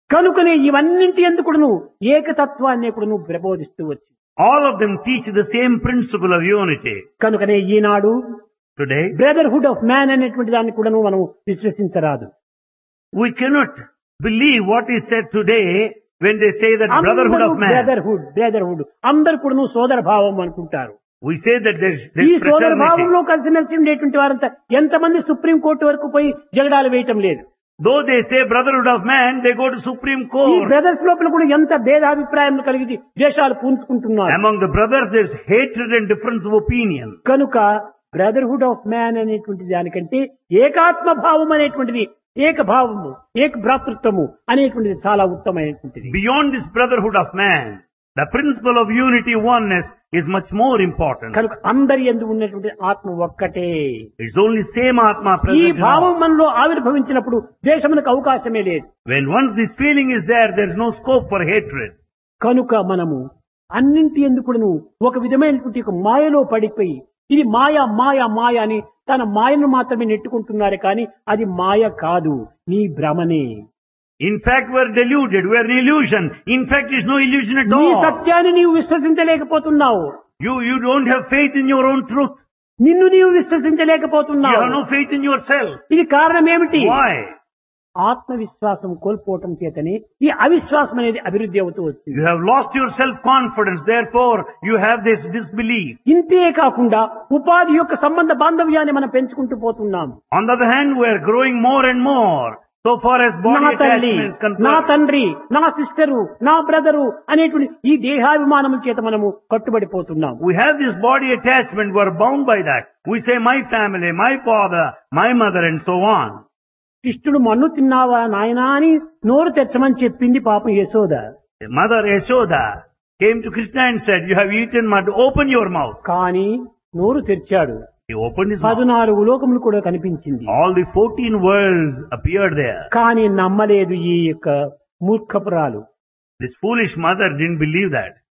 కనుకనే ఇవన్నింటి ఎందుకు నువ్వు ఏకతత్వాన్ని కూడా నువ్వు ప్రబోధిస్తూ వచ్చి All of them teach the same principle of unity. కనుకనే ఈనాడు Today, బ్రదర్హుడ్ ఆఫ్ మ్యాన్ అనేటువంటి దాన్ని కూడా మనం విశ్వసించరాదు we cannot believe what is said today when they say that brotherhood of man. Brotherhood brotherhood అందరు కూడా నువ్వు సోదర భావం అనుకుంటారు We say that there's, ఈ there's సోదర fraternity. భావంలో కలిసిమెలిసి ఉండేటువంటి వారంతా ఎంతమంది సుప్రీం కోర్టు వరకు పోయి జగడాలు వేయటం లేదు Though they say brotherhood of man, they go to Supreme ఈ Court. బ్రదర్స్ లోపల కూడా ఎంత భేదాభిప్రాయం కలిగి దేశాలు పూనుకుంటున్నారు Among the brothers, there's hatred and difference of opinion. కనుక బ్రదర్హుడ్ ఆఫ్ మ్యాన్ అనేటువంటి దానికంటే ఏకాత్మ భావం అనేటువంటిది ఏక భావము ఏక భ్రాతృత్వము అనేటువంటిది చాలా ఉత్తమైనటువంటిది Beyond this brotherhood of man, the principle of unity, oneness is much more important. కనుక అందరి ఎందు ఉన్నటువంటి ఆత్మ ఒక్కటే It's only same Atma ఈ present in భావం all. మనలో ఆవిర్భవించినప్పుడు దేశమునకు అవకాశమే లేదు When once this feeling is there, there's no scope for hatred. కనుక మనము అన్నింటి ఎందుకును ఒక విధమైనటువంటి ఒక మాయలో పడిపోయి ఇది మాయ మాయ మాయ అని తన మాయను మాత్రమే నెట్టుకుంటున్నారు కానీ అది మాయ కాదు నీ భ్రమనే In fact, we're deluded. We're an illusion. In fact, it's no illusion at నీ all. సత్యాన్ని నీవు విశ్వసించలేకపోతున్నావు You, you don't have faith in your own truth. నిన్ను నీవు You విశ్వసించలేకపోతున్నావు have no faith in yourself. ఇది కారణం ఏమిటి Why? ఆత్మవిశ్వాసం కోల్పోవటం చేతని ఈ అవిశ్వాసం అనేది అభివృద్ధి అవుతూ వచ్చింది You have lost your self-confidence. Therefore, you have this disbelief. ఇంతే కాకుండా ఉపాధి యొక్క సంబంధ బాంధవ్యాన్ని మనం పెంచుకుంటూ పోతున్నాం On the other hand, we're growing more and more. So far as body నా తల్లి attachment is నా concerned. తండ్రి నా సిస్టరు నా బ్రదరు అనేటువంటి ఈ దేహాభిమానం చేత మనము కట్టుబడిపోతున్నాం We have this body attachment. We're bound by that. We say my family, my father, my mother and so on. శిష్టుడు మన్ను తిన్నావా నాయనా అని నోరు తెచ్చమని చెప్పింది పాపం Yashoda Mother Yashoda came to Krishna and said, you have eaten mud, open your mouth. కానీ నోరు తెరిచాడు He opened his mouth. పదునాలుగు లోకములు కూడా కనిపించింది All the 14 worlds appeared there. కానీ నమ్మలేదు ఈ యొక్క మూర్ఖపురాలు This foolish mother didn't believe that.